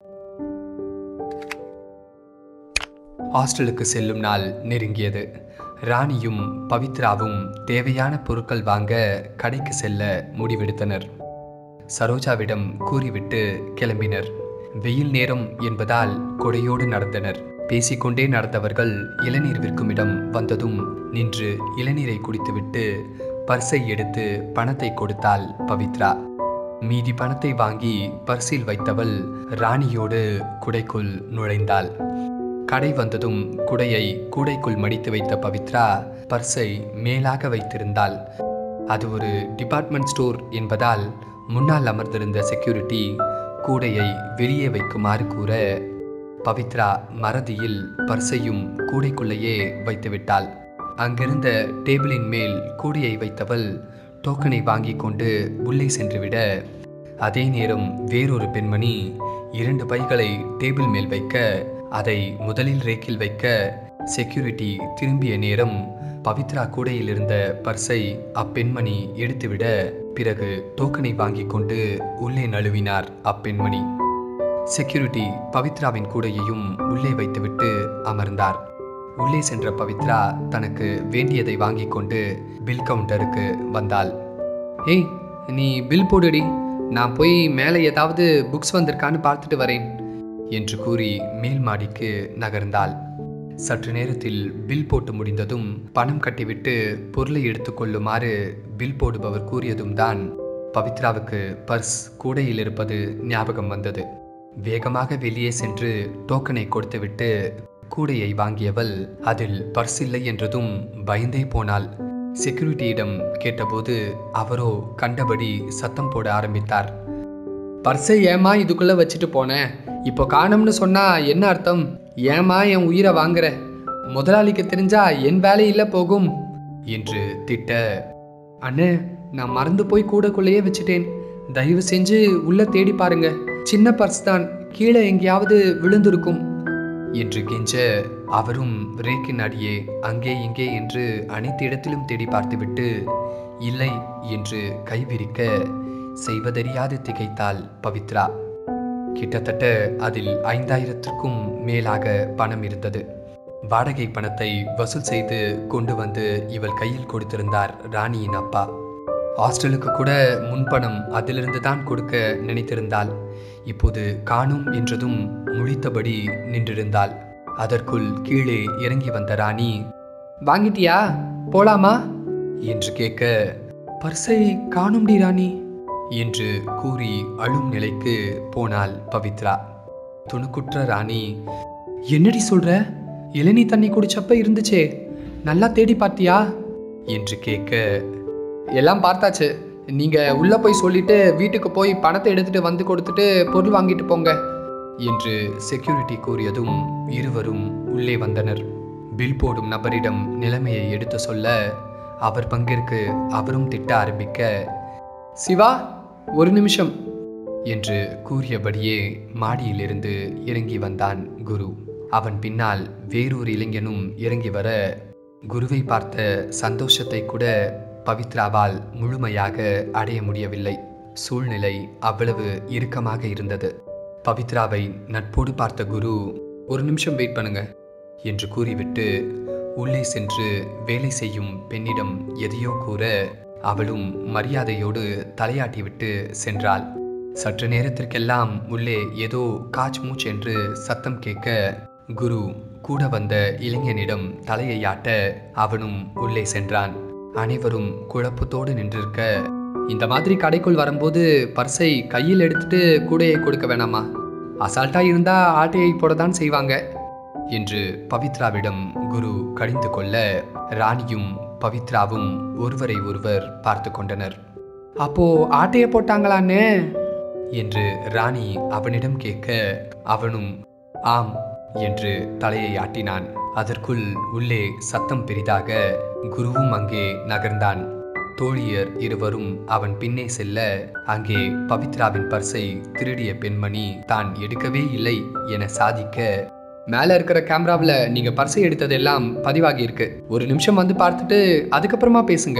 ஹாஸ்டலுக்கு செல்லும் நாள் நெருங்கியது ராணியும் பவித்ராவும் தேவையான பொருட்கள் வாங்க கடைக்கு செல்ல முடிவெடுத்தனர் சரோஜாவிடம் கூறிவிட்டு கிளம்பினர் வெயில் நேரம் என்பதால் கொடையோடு நடந்தனர் பேசிக்கொண்டே நடந்தவர்கள் இளநீர் விற்கும் இடம் வந்ததும் நின்று இளநீரை குடித்துவிட்டு பர்ஸை எடுத்து பணத்தை கொடுத்தாள் பவித்ரா மீதி பணத்தை வாங்கி பர்சில் வைத்தவள் ராணியோடு குடைக்குள் நுழைந்தாள் கடை வந்ததும் குடையை கூடைக்குள் மடித்து வைத்த பவித்ரா பர்ஸை மேலாக வைத்திருந்தாள் அது ஒரு டிபார்ட்மெண்ட் ஸ்டோர் என்பதால் முன்னால் அமர்ந்திருந்த செக்யூரிட்டி கூடையை வெளியே வைக்குமாறு கூற பவித்ரா மறதியில் பர்ஸையும் கூடைக்குள்ளேயே வைத்துவிட்டாள் அங்கிருந்த டேபிளின் மேல் கூடையை வைத்தவள் டோக்கனை வாங்கி கொண்டு உள்ளே சென்றுவிட அதே நேரம் வேறொரு பெண்மணி இரண்டு பைகளை டேபிள் மேல் வைக்க அதை முதலில் ரேக்கில் வைக்க செக்யூரிட்டி திரும்பிய நேரம் பவித்ரா கூடையில் இருந்த பர்ஸை அப்பெண்மணி எடுத்துவிட பிறகு டோக்கனை வாங்கி கொண்டு உள்ளே நழுவினார் அப்பெண்மணி செக்யூரிட்டி பவித்ராவின் கூடையையும் உள்ளே வைத்துவிட்டு அமர்ந்தார் உள்ளே சென்ற பவித்ரா தனக்கு வேண்டியதை வாங்கி கொண்டு பில் கவுண்டருக்கு வந்தாள் ஏய் நீ பில் போடுடி நான் போய் மேலே ஏதாவது புக்ஸ் வந்திருக்கான்னு பார்த்துட்டு வரேன் என்று கூறி மேல் மாடிக்கு நகர்ந்தாள் சற்று நேரத்தில் பில் போட்டு முடிந்ததும் பணம் கட்டிவிட்டு பொருளை எடுத்துக்கொள்ளுமாறு பில் போடுபவர் கூறியதும் தான் பவித்ராவுக்கு பர்ஸ் கூடையில் இருப்பது ஞாபகம் வந்தது வேகமாக வெளியே சென்று டோக்கனை கொடுத்துவிட்டு கூடையை வாங்கியவள் அதில் பர்ஸ் இல்லை என்றதும் பயந்தே போனாள் செக்யூரிட்டியிடம் கேட்டபோது அவரோ கண்டபடி சத்தம் போட ஆரம்பித்தார் பர்ஸை ஏமா இதுக்குள்ள வச்சுட்டு போனேன் இப்போ காணும்னு சொன்னா என்ன அர்த்தம் ஏமா என் உயிரை வாங்குற முதலாளிக்கு தெரிஞ்சா என் வேலையில போகும் என்று திட்ட அண்ணே நான் மறந்து போய் கூடக்குள்ளேயே வச்சுட்டேன் தயவு செஞ்சு உள்ள தேடி பாருங்க சின்ன பர்ஸ் தான் கீழே எங்கேயாவது விழுந்திருக்கும் என்று கெஞ்ச அவரும் ரேக்கின் அடியே அங்கே இங்கே என்று அனைத்து இடத்திலும் தேடி பார்த்துவிட்டு இல்லை என்று கைவிரிக்க செய்வதறியாது திகைத்தாள் பவித்ரா கிட்டத்தட்ட அதில் ஐந்தாயிரத்திற்கும் மேலாக பணம் இருந்தது வாடகை பணத்தை வசூல் செய்து கொண்டு வந்து இவள் கையில் கொடுத்திருந்தார் ராணியின் அப்பா ஹாஸ்டலுக்கு கூட முன்பணம் அதிலிருந்து தான் கொடுக்க நினைத்திருந்தாள் இப்போது காணும் என்றதும் முழித்தபடி நின்றிருந்தாள் அதற்குள் கீழே இறங்கி வந்த ராணி வாங்கிட்டியா போலாமா என்று கேட்க பர்ஸை காணும்டி ராணி என்று கூறி அழும் நிலைக்கு போனாள் பவித்ரா துணுக்குற்ற ராணி என்னடி சொல்ற இளநீ தண்ணி குடிச்சப்ப இருந்துச்சே நல்லா தேடி பார்த்தியா என்று கேட்க எல்லாம் பார்த்தாச்சு நீங்க உள்ள போய் சொல்லிட்டு வீட்டுக்கு போய் பணத்தை எடுத்துட்டு வந்து கொடுத்துட்டு பொருள் வாங்கிட்டு போங்க என்று செக்யூரிட்டி கூறியதும் இருவரும் உள்ளே வந்தனர் பில் போடும் நபரிடம் நிலைமையை எடுத்து சொல்ல அவர் பங்கிற்கு அவரும் திட்ட ஆரம்பிக்க சிவா ஒரு நிமிஷம் என்று கூறியபடியே மாடியிலிருந்து இறங்கி வந்தான் குரு அவன் பின்னால் வேறொரு இளைஞனும் இறங்கி வர குருவை பார்த்த சந்தோஷத்தை கூட பவித்ராவால் முழுமையாக அடைய முடியவில்லை சூழ்நிலை அவ்வளவு இறுக்கமாக இருந்தது பவித்ராவை நட்போடு பார்த்த குரு ஒரு நிமிஷம் வெயிட் பண்ணுங்க என்று கூறிவிட்டு உள்ளே சென்று வேலை செய்யும் பெண்ணிடம் எதையோ கூற அவளும் மரியாதையோடு தலையாட்டிவிட்டு சென்றாள் சற்று நேரத்திற்கெல்லாம் உள்ளே ஏதோ காச் மூச் என்று சத்தம் கேட்க குரு கூட வந்த இளைஞனிடம் தலையை ஆட்ட அவனும் உள்ளே சென்றான் அனைவரும் குழப்பத்தோடு நின்றிருக்க இந்த மாதிரி கடைக்குள் வரும்போது பர்ஸை கையில் எடுத்துட்டு கூடையை கொடுக்க வேணாமா அசால்ட்டா இருந்தா ஆட்டையை போடத்தான் செய்வாங்க என்று பவித்ராவிடம் குரு கடிந்து கொள்ள ராணியும் பவித்ராவும் ஒருவரை ஒருவர் பார்த்து கொண்டனர் அப்போ ஆட்டைய போட்டாங்களான்னு என்று ராணி அவனிடம் கேட்க அவனும் ஆம் என்று தலையை ஆட்டினான் அதற்குள் உள்ளே சத்தம் பெரிதாக குருவும் அங்கே நகர்ந்தான் தோழியர் இருவரும் அவன் பின்னே செல்ல அங்கே பவித்ராவின் பர்ஸை திருடிய பெண்மணி தான் எடுக்கவே இல்லை என சாதிக்க மேல இருக்கிற கேமராவில் நீங்க பர்ஸை எடுத்ததெல்லாம் பதிவாகி இருக்கு ஒரு நிமிஷம் வந்து பார்த்துட்டு அதுக்கப்புறமா பேசுங்க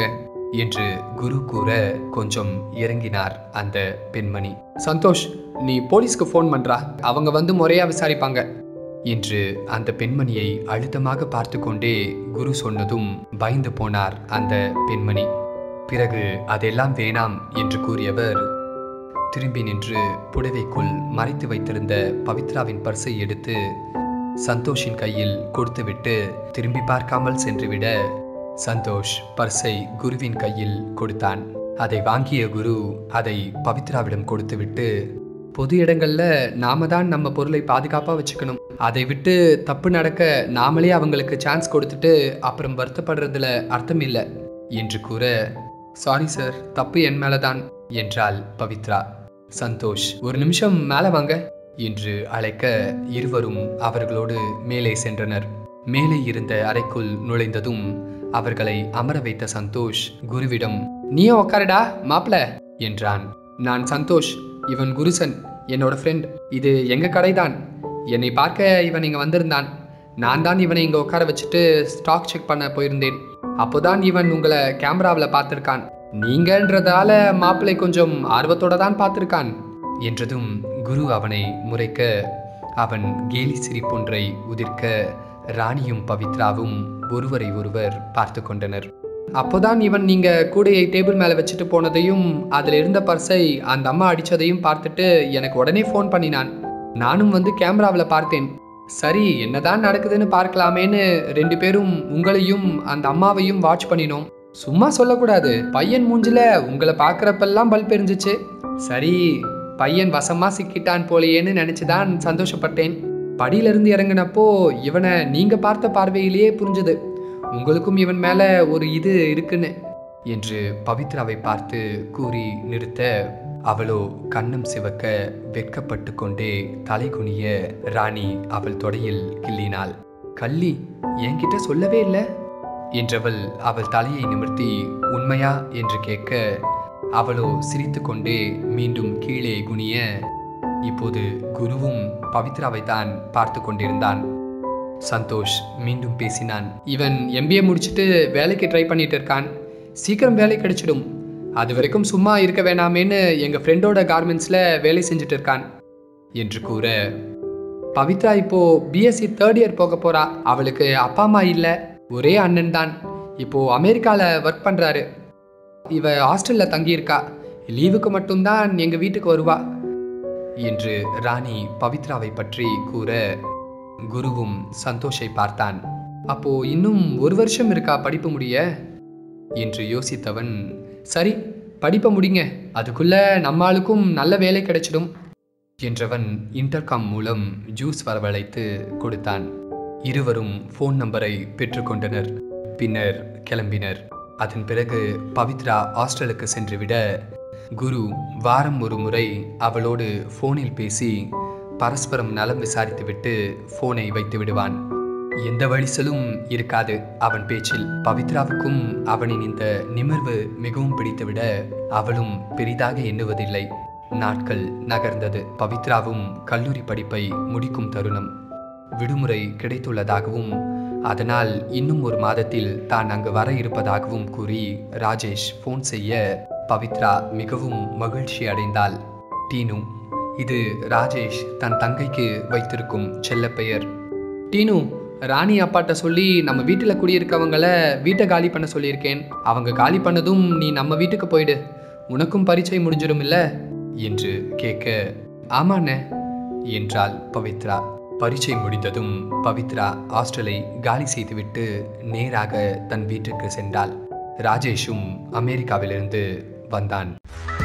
என்று குரு கூற கொஞ்சம் இறங்கினார் அந்த பெண்மணி சந்தோஷ் நீ போலீஸ்க்கு ஃபோன் பண்றா அவங்க வந்து முறையா விசாரிப்பாங்க என்று அந்த பெண்மணியை அழுத்தமாக பார்த்து கொண்டே குரு சொன்னதும் பயந்து போனார் அந்த பெண்மணி பிறகு அதெல்லாம் வேணாம் என்று கூறியவர் திரும்பி நின்று புடவைக்குள் மறைத்து வைத்திருந்த பவித்ராவின் பர்ஸை எடுத்து சந்தோஷின் கையில் கொடுத்துவிட்டு திரும்பி பார்க்காமல் சென்றுவிட சந்தோஷ் பர்ஸை குருவின் கையில் கொடுத்தான் அதை வாங்கிய குரு அதை பவித்ராவிடம் கொடுத்துவிட்டு பொது இடங்கள்ல நாம தான் நம்ம பொருளை பாதுகாப்பா வச்சுக்கணும் அதை விட்டு தப்பு நடக்க நாமளே அவங்களுக்கு சான்ஸ் கொடுத்துட்டு அப்புறம் வருத்தப்படுறதுல அர்த்தம் இல்லை என்று கூற சாரி சார் தப்பு என் மேலதான் என்றாள் பவித்ரா சந்தோஷ் ஒரு நிமிஷம் மேலே வாங்க என்று அழைக்க இருவரும் அவர்களோடு மேலே சென்றனர் மேலே இருந்த அறைக்குள் நுழைந்ததும் அவர்களை அமர வைத்த சந்தோஷ் குருவிடம் நீயும் உக்காரடா மாப்பிள என்றான் நான் சந்தோஷ் இவன் குருசன் என்னோட ஃப்ரெண்ட் இது எங்க கடைதான் என்னை பார்க்க இவன் இங்க வந்திருந்தான் நான் தான் இவனை இங்க உட்கார வச்சுட்டு ஸ்டாக் செக் பண்ண போயிருந்தேன் அப்போதான் இவன் உங்களை கேமராவில் பார்த்துருக்கான் நீங்கன்றதால மாப்பிள்ளை கொஞ்சம் ஆர்வத்தோட தான் பார்த்துருக்கான் என்றதும் குரு அவனை முறைக்க அவன் கேலி சிரிப்பொன்றை உதிர்க்க ராணியும் பவித்ராவும் ஒருவரை ஒருவர் பார்த்து கொண்டனர் அப்போதான் இவன் நீங்க கூடையை டேபிள் மேலே வச்சுட்டு போனதையும் அதில் இருந்த பர்ஸை அந்த அம்மா அடிச்சதையும் பார்த்துட்டு எனக்கு உடனே ஃபோன் பண்ணினான் நானும் வந்து கேமராவில் பார்த்தேன் சரி என்னதான் நடக்குதுன்னு பார்க்கலாமேன்னு ரெண்டு பேரும் உங்களையும் அந்த அம்மாவையும் வாட்ச் பண்ணினோம் சும்மா சொல்லக்கூடாது பையன் மூஞ்சில உங்களை பார்க்குறப்பெல்லாம் பல்ப் எரிஞ்சிச்சு சரி பையன் வசமா சிக்கிட்டான் போலையேன்னு நினைச்சுதான் சந்தோஷப்பட்டேன் படியிலிருந்து இறங்கினப்போ இவனை நீங்க பார்த்த பார்வையிலேயே புரிஞ்சுது உங்களுக்கும் இவன் மேல ஒரு இது இருக்குன்னு என்று பவித்ராவை பார்த்து கூறி நிறுத்த அவளோ கண்ணம் சிவக்க வெட்கப்பட்டு கொண்டே தலை குனிய ராணி அவள் தொடையில் கிள்ளினாள் கள்ளி என்கிட்ட சொல்லவே இல்லை என்றவள் அவள் தலையை நிமிர்த்தி உண்மையா என்று கேட்க அவளோ சிரித்துக்கொண்டே மீண்டும் கீழே குனிய இப்போது குருவும் பவித்ராவை தான் பார்த்து கொண்டிருந்தான் சந்தோஷ் மீண்டும் பேசினான் இவன் எம்பிஏ முடிச்சுட்டு வேலைக்கு ட்ரை பண்ணிட்டு இருக்கான் சீக்கிரம் வேலை கிடைச்சிடும் அது வரைக்கும் சும்மா இருக்க வேணாமேன்னு எங்கள் ஃப்ரெண்டோட கார்மெண்ட்ஸில் வேலை செஞ்சுட்டு இருக்கான் என்று கூற பவித்ரா இப்போ பிஎஸ்சி தேர்ட் இயர் போக போறா அவளுக்கு அப்பா அம்மா இல்லை ஒரே அண்ணன் தான் இப்போ அமெரிக்காவில் ஒர்க் பண்ணுறாரு இவ ஹாஸ்டலில் தங்கியிருக்கா லீவுக்கு மட்டும்தான் எங்கள் வீட்டுக்கு வருவா என்று ராணி பவித்ராவை பற்றி கூற குருவும் சந்தோஷை பார்த்தான் அப்போ இன்னும் ஒரு வருஷம் இருக்கா படிப்பு முடிய என்று யோசித்தவன் சரி படிப்பை முடிங்க அதுக்குள்ள நம்மாளுக்கும் நல்ல வேலை கிடைச்சிடும் என்றவன் இன்டர்காம் மூலம் ஜூஸ் வரவழைத்து கொடுத்தான் இருவரும் ஃபோன் நம்பரை பெற்றுக்கொண்டனர் பின்னர் கிளம்பினர் அதன் பிறகு பவித்ரா ஹாஸ்டலுக்கு சென்றுவிட குரு வாரம் ஒரு முறை அவளோடு ஃபோனில் பேசி பரஸ்பரம் நலம் விசாரித்துவிட்டு ஃபோனை வைத்து விடுவான் எந்த வழிசலும் இருக்காது அவன் பேச்சில் பவித்ராவுக்கும் அவனின் இந்த நிமிர்வு மிகவும் பிடித்துவிட அவளும் பெரிதாக எண்ணுவதில்லை நாட்கள் நகர்ந்தது பவித்ராவும் கல்லூரி படிப்பை முடிக்கும் தருணம் விடுமுறை கிடைத்துள்ளதாகவும் அதனால் இன்னும் ஒரு மாதத்தில் தான் அங்கு வர இருப்பதாகவும் கூறி ராஜேஷ் ஃபோன் செய்ய பவித்ரா மிகவும் மகிழ்ச்சி அடைந்தாள் டீனு இது ராஜேஷ் தன் தங்கைக்கு வைத்திருக்கும் செல்லப்பெயர் டீனு ராணி அப்பாட்ட சொல்லி நம்ம வீட்டில் குடியிருக்கவங்கள வீட்டை காலி பண்ண சொல்லியிருக்கேன் அவங்க காலி பண்ணதும் நீ நம்ம வீட்டுக்கு போயிடு உனக்கும் பரீட்சை முடிஞ்சிடும் இல்ல என்று கேட்க ஆமாண்ணே என்றாள் பவித்ரா பரீட்சை முடிந்ததும் பவித்ரா ஹாஸ்டலை காலி செய்துவிட்டு நேராக தன் வீட்டுக்கு சென்றாள் ராஜேஷும் அமெரிக்காவிலிருந்து வந்தான்